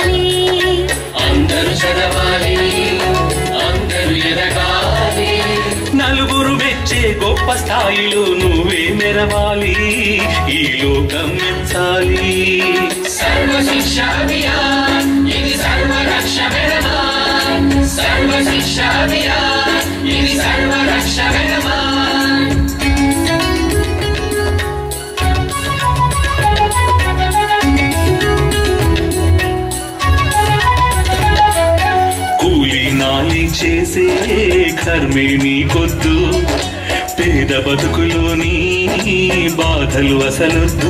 మెచ్చాలి అందరూ చదవాలి అందరూ ఎదగాలి నలుగురు మెచ్చే గొప్ప స్థాయిలో నువ్వే మెరవాలి ఈ లోకం మెచ్చాలి సర్వ శిక్ష అభియాన్ ఇది సర్వ రక్ష వెళమాన్ సర్వ శిక్ష అభియాన్ ఇది సర్వ రక్ష వెళమాన్ కూలి నాలి చేసే కర్మే నీకొద్దు పేద బతుకులోని బాధలు అసలొద్దు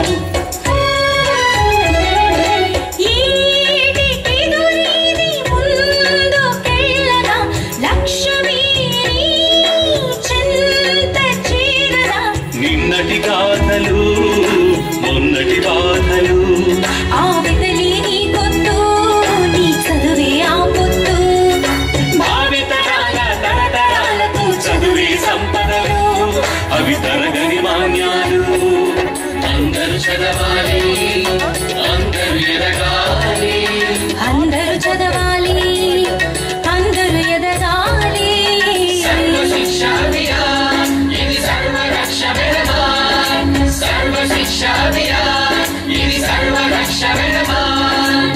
ఈటికెదురీది ముందుకెళ్ళరా, లక్ష్యమే నీ చెంత చేరరా. నిన్నటి గాథలు మొన్నటి బాధలు ఆ వెదలి నీకొద్దు, నీ చదువే ఆ పొద్దు. భావితరాల తరతరాలకు చదువే సంపదలు అవి తరగని మాన్యాలు అందరూ చదవాలి అందరూ ఎదగాలి అందరూ చదవాలి అందరూ ఎదగాలి సర్వ శిక్ష అభియాన్ ఇది సర్వ రక్ష వెళమాన్ సర్వ శిక్ష అభియాన్ ఇది సర్వ రక్ష వెళమాన్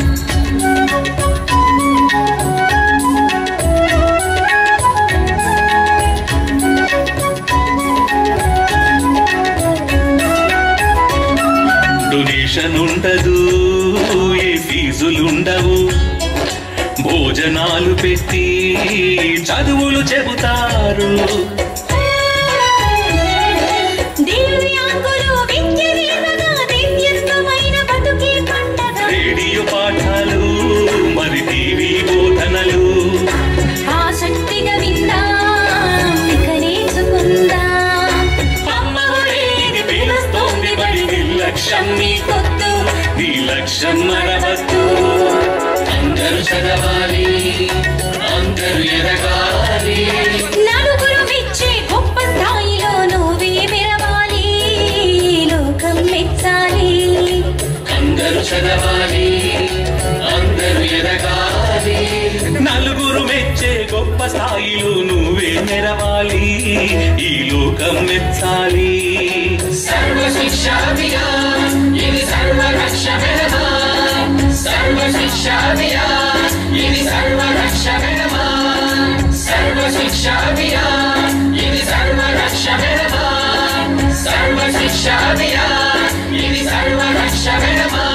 డొనేషన్ ఉండదు ఏ ఫీజులుండవు భోజనాలు పెట్టి చదువులు చెబుతారు దివ్యాంగులు విద్య నేర్వగా దివ్యస్తమైన బతుకే పండగ రేడియో పాఠాలు మరి టీవీ బోధనలు ఆసక్తిగా విందాం ఇక నేర్చుకుందాం అమ్మ ఒరేది పిలుస్తోంది బడి నిర్లక్ష్యం నీకొద్దు నీ లక్ష్యం మరవద్దు అందరూ చదవాలి అందరూ ఎదగాలి నలుగురు మెచ్చే గొప్ప స్థాయిలో నువ్వే మెరవాలి లోకం మెచ్చాలి అందరూ చదవాలి అందరూ ఎదగాలి నలుగురు మెచ్చే గొప్ప స్థాయిలో నువ్వే మెరవాలి ఈ లోకం మెచ్చాలి సర్వ శిక్ష అభియాన్ ఇది సర్వ రక్ష వెళమాన్ సర్వ శిక్ష అభియాన్ ఇది సర్వ రక్ష వెళమాన్ సర్వ శిక్ష అభియాన్ ఇది సర్వ రక్ష వెళమాన్ సర్వ శిక్ష అభియాన్ ఇది సర్వ రక్ష వెళమాన్